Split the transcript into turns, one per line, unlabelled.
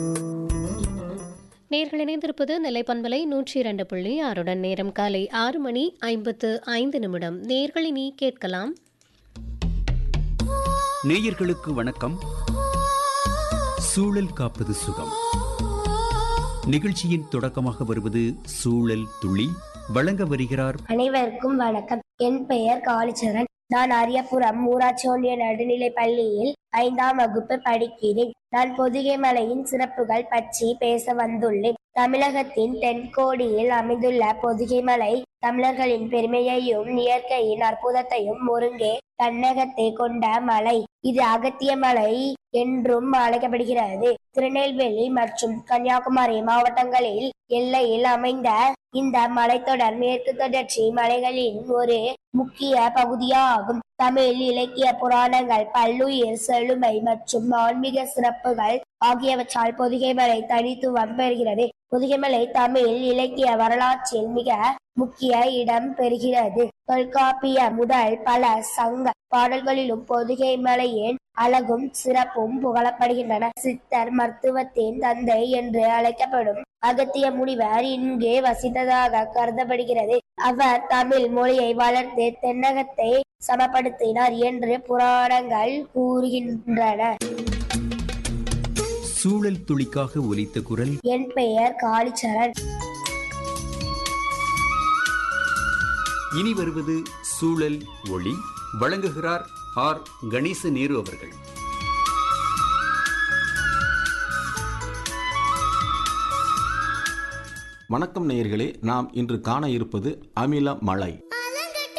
நேர்கள் இணைந்திருப்பது நெல்லை பண்பலை நூற்றி இரண்டு புள்ளி ஆறுடன் நேரம் காலை ஆறு மணி ஐம்பத்து ஐந்து நிமிடம் நேர்களினி கேட்கலாம்
நேயர்களுக்கு வணக்கம் சூழல் காப்பது சுகம் நிகழ்ச்சியின் தொடக்கமாக வருவது சூழல் துளி வழங்க வருகிறார்
அனைவருக்கும் வணக்கம் என் பெயர் காளிச்சரன் நான் அரியபுரம் ஊராட்சி ஒன்றிய நடுநிலைப் பள்ளியில் ஐந்தாம் வகுப்பு படிக்கிறேன் நான் பொதிகை மலையின் சிறப்புகள் பற்றி பேச வந்துள்ளேன் தமிழகத்தின் தென்கோடியில் அமைந்துள்ள பொதிகை மலை தமிழர்களின் பெருமையையும் இயற்கையின் அற்புதத்தையும் ஒருங்கே தன்னகத்தை கொண்ட மலை இது அகத்திய மலை என்றும் அழைக்கப்படுகிறது திருநெல்வேலி மற்றும் கன்னியாகுமரி மாவட்டங்களில் எல்லையில் அமைந்த இந்த மலைத்தொடர் மேற்கு தொடர்ச்சி மலைகளின் ஒரு முக்கிய பகுதியாகும் தமிழ் இலக்கிய புராணங்கள் பல்லுயிர் செழுமை மற்றும் ஆன்மீக சிறப்புகள் ஆகியவற்றால் பொதிகைமலை தனித்துவம் பெறுகிறது பொதிகைமலை தமிழ் இலக்கிய வரலாற்றில் மிக முக்கிய இடம் பெறுகிறது தொல்காப்பிய முதல் பல சங்க பாடல்களிலும் பொதிகை மலையின் அழகும் சிறப்பும் புகழப்படுகின்றன சித்தர் மருத்துவத்தின் தந்தை என்று அழைக்கப்படும் அகத்திய முனிவர் இங்கு வசித்ததாக கருதப்படுகிறது அவர் தமிழ் மொழியை வளர்த்து தென்னகத்தை சமப்படுத்தினார் என்று புராணங்கள் கூறுகின்றன
சூழல் துளிக்காக ஒலித்த குரல்
என் பெயர் காளிச்சரண்
இனி வருவது சூழல் ஒளி வழங்குகிறார் ஆர் கணேச நேரு அவர்கள்
வணக்கம் நேயர்களே நாம் இன்று காண இருப்பது அமில மழை